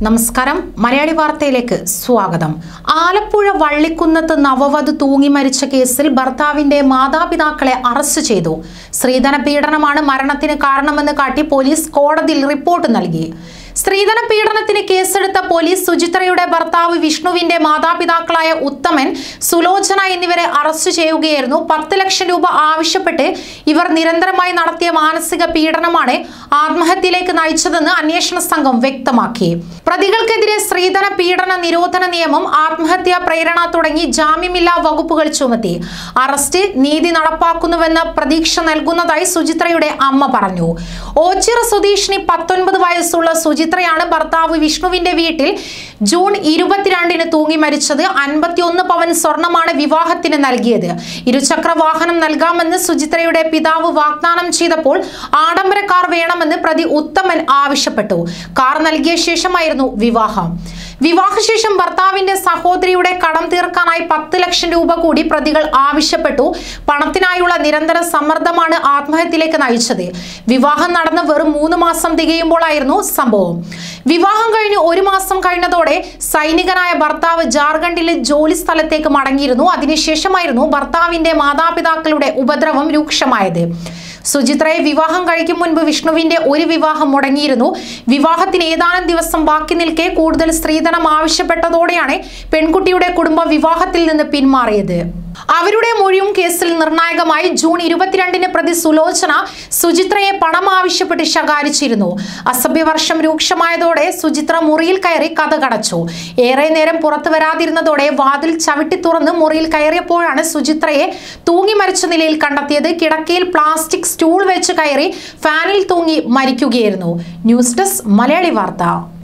നമസ്കാരം മലയാളി വാർത്തയിലേക്ക് സ്വാഗതം ആലപ്പുഴ വള്ളിക്കുന്നത്ത് നവവധു തൂങ്ങി മരിച്ച കേസിൽ ഭർത്താവിന്റെ മാതാപിതാക്കളെ അറസ്റ്റ് ചെയ്തു സ്ത്രീധന പീഡനമാണ് മരണത്തിന് കാരണമെന്ന് കാട്ടി പോലീസ് കോടതിയിൽ റിപ്പോർട്ട് നൽകി സ്ത്രീധന പീഡനത്തിന് കേസെടുത്ത പോലീസ് സുചിത്രയുടെ ഭർത്താവ് വിഷ്ണുവിന്റെ മാതാപിതാക്കളായ ഉത്തമൻ സുലോചന എന്നിവരെ അറസ്റ്റ് ചെയ്യുകയായിരുന്നു പത്ത് ലക്ഷം രൂപ ആവശ്യപ്പെട്ട് ഇവർ നിരന്തരമായി നടത്തിയ മാനസിക പീഡനമാണ് ആത്മഹത്യയിലേക്ക് നയിച്ചതെന്ന് അന്വേഷണ സംഘം വ്യക്തമാക്കി പ്രതികൾക്കെതിരെ സ്ത്രീധന പീഡന നിരോധന നിയമം ആത്മഹത്യാ പ്രേരണ തുടങ്ങി ജാമ്യമില്ലാ വകുപ്പുകൾ ചുമത്തി അറസ്റ്റ് നീതി നടപ്പാക്കുന്നുവെന്ന് പ്രതീക്ഷ നൽകുന്നതായി സുചിത്രയുടെ അമ്മ പറഞ്ഞു ഓച്ചിറ സ്വദേശിനി പത്തൊൻപത് വയസ്സുള്ള സുചിത്രയാണ് ഭർത്താവ് വിഷ്ണുവിന്റെ വീട്ടിൽ ജൂൺ ഇരുപത്തിരണ്ടിന് തൂങ്ങി മരിച്ചത് അൻപത്തിയൊന്ന് പവൻ സ്വർണമാണ് വിവാഹത്തിന് നൽകിയത് ഇരുചക്ര വാഹനം നൽകാമെന്ന് സുചിത്രയുടെ പിതാവ് വാഗ്ദാനം ചെയ്തപ്പോൾ ആഡംബര കാർ വേണമെന്ന് പ്രതി ഉത്തമൻ ആവശ്യപ്പെട്ടു കാർ നൽകിയ ശേഷമായിരുന്നു വിവാഹം വിവാഹശേഷം ഭർത്താവിന്റെ സഹോദരിയുടെ കടം തീർക്കാനായി പത്ത് ലക്ഷം രൂപ കൂടി പ്രതികൾ ആവശ്യപ്പെട്ടു പണത്തിനായുള്ള നിരന്തര സമ്മർദ്ദമാണ് ആത്മഹത്യയിലേക്ക് നയിച്ചത് വിവാഹം നടന്ന് വെറും മൂന്ന് മാസം തികയുമ്പോഴായിരുന്നു സംഭവം വിവാഹം കഴിഞ്ഞ് ഒരു മാസം കഴിഞ്ഞതോടെ സൈനികനായ ഭർത്താവ് ജാർഖണ്ഡിലെ ജോലി സ്ഥലത്തേക്ക് മടങ്ങിയിരുന്നു അതിനുശേഷമായിരുന്നു ഭർത്താവിന്റെ മാതാപിതാക്കളുടെ ഉപദ്രവം രൂക്ഷമായത് സുചിത്രയെ വിവാഹം കഴിക്കും മുൻപ് വിഷ്ണുവിന്റെ ഒരു വിവാഹം മുടങ്ങിയിരുന്നു വിവാഹത്തിന് ഏതാനും ദിവസം ബാക്കി നിൽക്കെ കൂടുതൽ സ്ത്രീധനം ആവശ്യപ്പെട്ടതോടെയാണ് പെൺകുട്ടിയുടെ കുടുംബം വിവാഹത്തിൽ നിന്ന് പിന്മാറിയത് അവരുടെ മൊഴിയും കേസിൽ നിർണായകമായി ജൂൺ ഇരുപത്തിരണ്ടിന് പ്രതി സുലോചന സുചിത്രയെ പണം ആവശ്യപ്പെട്ട് ശകാരിച്ചിരുന്നു അസഭ്യവർഷം രൂക്ഷമായതോടെ സുചിത്ര മുറിയിൽ കയറി കഥ കടച്ചു ഏറെ നേരം പുറത്തു വരാതിരുന്നതോടെ വാതിൽ ചവിട്ടി തുറന്ന് മുറിയിൽ കയറിയപ്പോഴാണ് സുചിത്രയെ തൂങ്ങി മരിച്ച നിലയിൽ കണ്ടെത്തിയത് കിടക്കയിൽ പ്ലാസ്റ്റിക് സ്റ്റൂൾ വെച്ച് കയറി ഫാനിൽ തൂങ്ങി മരിക്കുകയായിരുന്നു ന്യൂസ് ഡെസ്ക് മലയാളി വാർത്ത